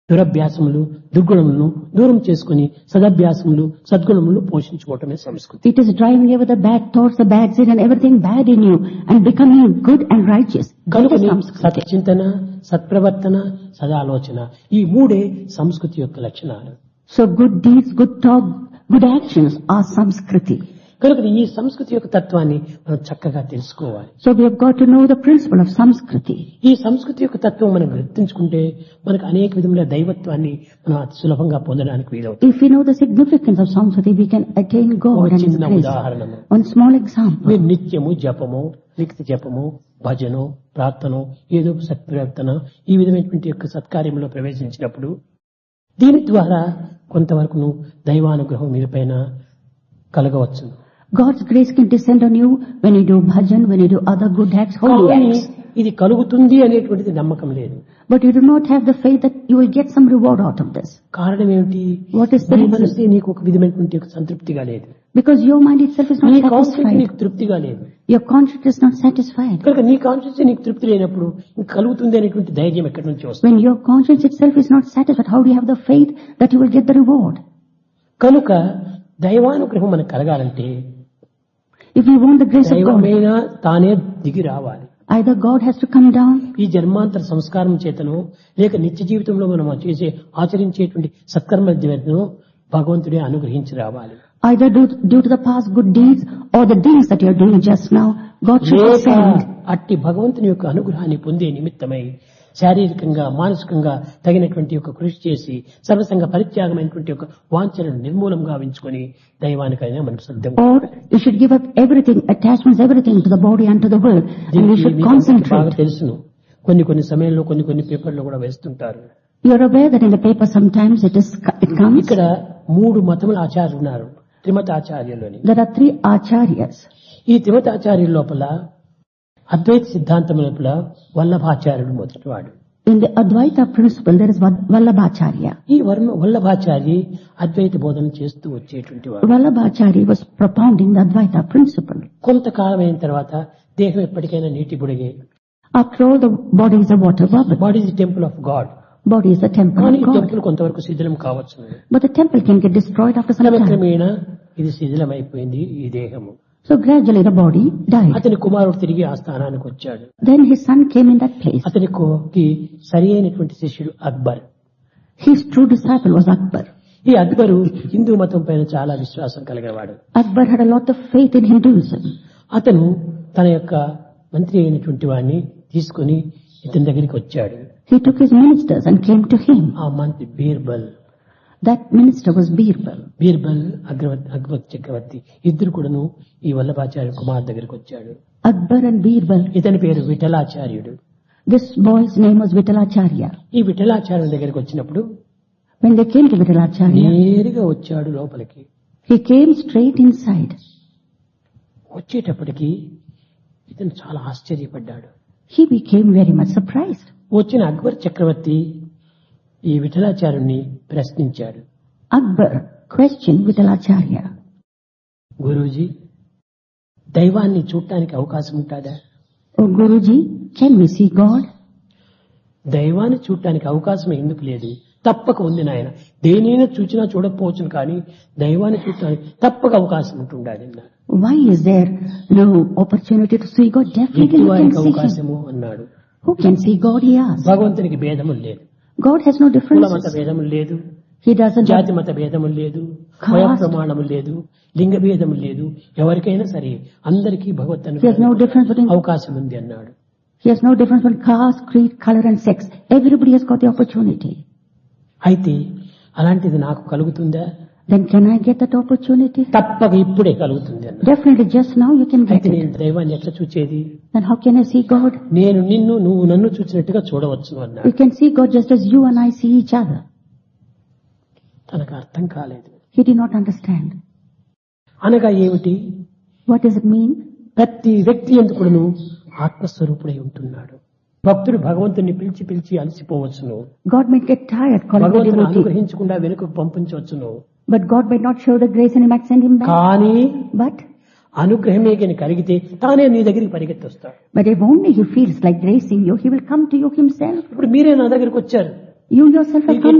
దురభ్యాసములు దుర్గుణములను దూరం చేసుకుని సదభ్యాసములు సద్గుణములు పోషించుకోవటమే సంస్కృతి It is driving away the bad thoughts, the bad sin and everything bad in you and becoming good and righteous. That is కనుకని Samskriti. సత్చింతన సత్ప్రవర్తన సదాలోచన ఈ మూడే సంస్కృతి యొక్క లక్షణాలు So good deeds, good talk, good actions are Samskriti. కనుక ఈ సంస్కృతి యొక్క తత్వాన్ని మనం చక్కగా తెలుసుకోవాలి So we have got to know the principle of Samskriti. ఈ సంస్కృతి యొక్క తత్వం మనం గుర్తించుకుంటే మనకు అనేక విధముల దైవత్వాన్ని మనం అతి సులభంగా పొందడానికి వీలవుతుంది If we know the significance of Samskriti, we can attain God ఒక and His చిన్న grace. ఉదాహరణము One small example. మీరు నిత్యము జపము లిఖిత జపము భజను ప్రార్థన ఏదో సత్ప్రవర్తన ఈ విధమైనటువంటి యొక్క సత్కార్యంలో ప్రవేశించినప్పుడు దీని ద్వారా కొంతవరకు దైవానుగ్రహం మీపైన కలగవచ్చు God's grace can descend on you when you do bhajan, when you do other good acts, holy కానీ acts. ఇది కలుగుతుంది అనేటువంటిది నమ్మకం లేదు But you do not have the faith that you will get some reward out of this. కారణం ఏమిటి What is the నీ reason? మనసు నీకు ఒక విధమైనటువంటి ఒక సంతృప్తిగా లేదు Because your mind itself is నీ not కాన్షియస్ satisfied. నీకు తృప్తిగా లేదు Your conscience is not satisfied. కనుక నీ కాన్షియస్ నీకు తృప్తి లేనప్పుడు ఇంక కలుగుతుంది అనేటువంటి ధైర్యం ఎక్కడి నుంచి వస్తుంది When your conscience itself is not satisfied, how do you have the faith that you will get the reward? కనుక దైవానుగ్రహం మనకు కలగాలంటే If you want the grace of God, దైవమైనా తానే దిగి రావాలి either God has to come down ఈ జన్మాంతర సంస్కారం చేతను లేక నిత్య జీవితంలో మనం చేసే ఆచరించేటువంటి సత్కర్మ చేతను భగవంతుడే అనుగ్రహించి రావాలి either due, due to the past good deeds or the deeds that you are doing just now, God should లేక send. అట్టి భగవంతుని యొక్క అనుగ్రహాన్ని పొందే నిమిత్తమై శారీరకంగా మానసికంగా తగినటువంటి యొక్క కృషి చేసి సర్వసంగ పరిత్యాగమైనటువంటి యొక్క వాంఛనను నిర్మూలంగా గావించుకొని దైవానికైనా మనం సిద్ధం Or you should give up everything, attachments, everything to the body and to the world, and you దీనికి should మీకు బాగా concentrate. తెలుసును కొన్ని కొన్ని సమయంలో కొన్ని కొన్ని పేపర్లు కూడా వేస్తుంటారు You are aware that in the paper sometimes it is it comes. ఇక్కడ మూడు మతముల ఆచార్యులు ఉన్నారు త్రిమత ఆచార్యులని There are three acharyas. ఈ త్రిమత ఆచార్యుల లోపల అద్వైత సిద్ధాంతం లోపల వల్లభాచార్యుడు మొదటివాడు In the Advaita principle, there is Vad- Vallabhacharya. ఈ వర్మ వల్లభాచార్య అద్వైత బోధన చేస్తూ వచ్చేటువంటి వాడు Vallabhacharya was propounding the Advaita principle. కొంతకాలం అయిన తర్వాత దేహం ఎప్పటికైనా నీటి బుడిగే After all, the body is a water bubble. Body is temple of God Body is the temple కానీ of ఈ God. టెంపుల్ కొంతవరకు శిథిలం కావచ్చు But the temple can get destroyed after some time. క్రమక్రమేణా ఇది శిథిలమైపోయింది ఈ దేహము So gradually the body died. అతని కుమారుడు తిరిగి ఆ స్థానానికి వచ్చాడు Then his son came in that place. అతనికి సరి అయినటువంటి శిష్యుడు Akbar His true disciple was Akbar. ఈ అక్బరు హిందూ మతం పైన చాలా విశ్వాసం కలిగినవాడు Akbar had a lot of faith in Hinduism. అతను తన యొక్క మంత్రి అయినటువంటి వాడిని తీసుకుని ఇతని దగ్గరికి వచ్చాడు He took his ministers and came to him. ఆ మంత్రి Birbal That minister was Birbal. Birbal అగ్రవర్తి Akbar చక్రవర్తి ఇద్దరు కూడాను ఈ వల్లభాచార్య కుమార్ దగ్గరికి వచ్చాడు Akbar and Birbal. ఇతని పేరు విఠలాచార్యుడు This boy's name was Vittalacharya. ఈ విఠలాచార్యుని దగ్గరికి వచ్చినప్పుడు When they came to Vittalacharya, నేరుగా వచ్చాడు లోపలికి he came straight inside. వచ్చేటప్పటికి ఇతను చాలా ఆశ్చర్యపడ్డాడు He became very much surprised. వచ్చిన అక్బర్ చక్రవర్తి ఈ విఠలాచార్యుని ప్రశ్నించాడు Akbar questioned Vittalacharya. గురూజీ దైవాన్ని చూడటానికి అవకాశం ఉంటుందా Oh Guruji, can we see God? దైవాన్ని చూడటానికి అవకాశం ఎందుకు లేదు తప్పక ఉంది నాయన దేనైనా చూచినా చూడకపోవచ్చును కానీ దైవాన్ని చూడటానికి తప్పక అవకాశం ఉంటుండాలి అన్నాడు Why is there no opportunity to see God? Definitely ఎట్టి you వారికి can see Him. అవకాశము అన్నాడు Who can see God? He asked. భగవంతునికి భేదములు లేదు God has no కుల మత differences. భేదములు లేదు He doesn't have జాతి మత భేదములు లేదు Caste. వయ ప్రమాణము లేదు లింగ భేదము లేదు ఎవరికైనా సరే అందరికీ భగవత్ He has no difference between అవకాశం ఉంది అన్నాడు he has no difference between caste, creed, color, and sex. Everybody has got the opportunity. అయితే అలాంటిది నాకు కలుగుతుందా Then can I get that opportunity? తప్పక ఇప్పుడే కలుగుతుంది అన్నాడు Definitely, just now you can get అయితే it. నేను దైవాన్ని ఎట్లా చూచేది Then how can I see God? నేను నిన్ను నువ్వు నన్ను చూసినట్టుగా చూడవచ్చు అన్నాడు You can see God just as you and I see each other. తనకు అర్థం కాలేదు He did not understand. అనగా ఏమిటి What does it mean? ప్రతి వ్యక్తి ఎందుకును ఆత్మస్వరూపుడై ఉంటున్నాడు భక్తుడు భగవంతుని పిలిచి పిలిచి అలసిపోవచ్చును God may get tired calling the భగవంతుని devotee, అనుగ్రహించకుండా వెనుకకు పంపించవచ్చును but God may not show the grace and He might send him back. కానీ But, అనుగ్రహమే కానీ కలిగితే తానే నీ దగ్గరికి పరిగెత్తొస్తాడు but if only He feels like gracing you, He will come to you Himself. ఇప్పుడు మీరే నా దగ్గరికి వచ్చారు You yourself have మీకు come